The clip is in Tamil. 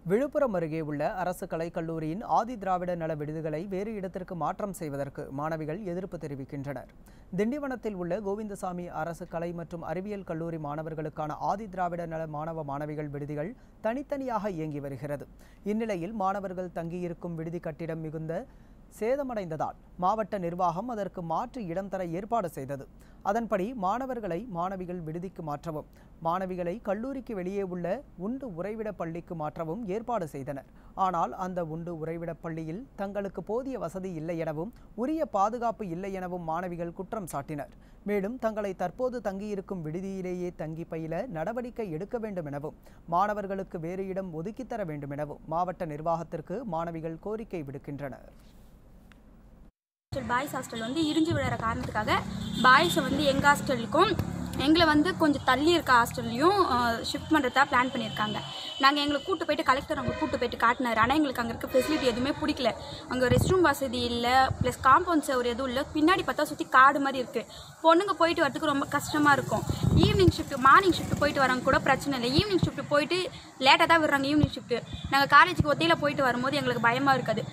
விழுப்புரம் அருகே உள்ள அரசு கலைக் கல்லூரியின் ஆதி திராவிட நல விடுதிகளை வேறு இடத்திற்கு மாற்றம் செய்வதற்கு மாணவிகள் எதிர்ப்பு தெரிவிக்கின்றனர் திண்டிவனத்தில் உள்ள கோவிந்தசாமி அரசு கலை மற்றும் அறிவியல் கல்லூரி மாணவர்களுக்கான ஆதி திராவிட நல மாணவ மாணவிகள் விடுதிகள் தனித்தனியாக இயங்கி வருகிறது இந்நிலையில் மாணவர்கள் தங்கியிருக்கும் விடுதி கட்டிடம் மிகுந்த சேதமடைந்ததால் மாவட்ட நிர்வாகம் அதற்கு மாற்று இடம் தர ஏற்பாடு செய்தது அதன்படி மாணவர்களை மாணவிகள் விடுதிக்கு மாற்றவும் மாணவிகளை கல்லூரிக்கு வெளியே உள்ள உண்டு உறைவிட பள்ளிக்கு மாற்றவும் ஏற்பாடு செய்தனர் ஆனால் அந்த உண்டு உறைவிட பள்ளியில் தங்களுக்கு போதிய வசதி இல்லை எனவும் உரிய பாதுகாப்பு இல்லை எனவும் மாணவிகள் குற்றம் சாட்டினர் மேலும் தங்களை தற்போது தங்கியிருக்கும் விடுதியிலேயே தங்கி பயில நடவடிக்கை எடுக்க வேண்டும் எனவும் மாணவர்களுக்கு வேறு இடம் ஒதுக்கித் தர வேண்டும் எனவும் மாவட்ட நிர்வாகத்திற்கு மாணவிகள் கோரிக்கை விடுக்கின்றனர் ஹாஸ்டல் பாய்ஸ் ஹாஸ்டல் வந்து இடிஞ்சு விழுற காரணத்துக்காக பாய்ஸை வந்து எங்கள் ஹாஸ்டலுக்கும் எங்களை வந்து கொஞ்சம் தள்ளி இருக்க ஹாஸ்டல்லையும் ஷிஃப்ட் பண்ணுறதா பிளான் பண்ணியிருக்காங்க நாங்கள் எங்களை கூட்டு போயிட்டு கலெக்டர் அங்கே கூட்டு போயிட்டு காட்டினார் ஆனால் எங்களுக்கு அங்கே இருக்க ஃபெசிலிட்டி எதுவுமே பிடிக்கல அங்கே ரெஸ்ட் ரூம் வசதி இல்லை ப்ளஸ் காம்பவுண்ட் சவர் எதுவும் இல்லை பின்னாடி பார்த்தா சுற்றி காடு மாதிரி இருக்குது பொண்ணுங்க போயிட்டு வரதுக்கு ரொம்ப கஷ்டமாக இருக்கும் ஈவினிங் ஷிஃப்ட் மார்னிங் ஷிஃப்ட் போயிட்டு வரவங்க கூட பிரச்சனை இல்லை ஈவினிங் ஷிஃப்ட் போயிட்டு லேட்டாக தான் விடுறாங்க ஈவினிங் ஷிஃப்ட் நாங்கள் காலேஜுக்கு ஒத்தையில் போயிட்டு வரும்போது எங்களுக்கு பயமாக இருக்காது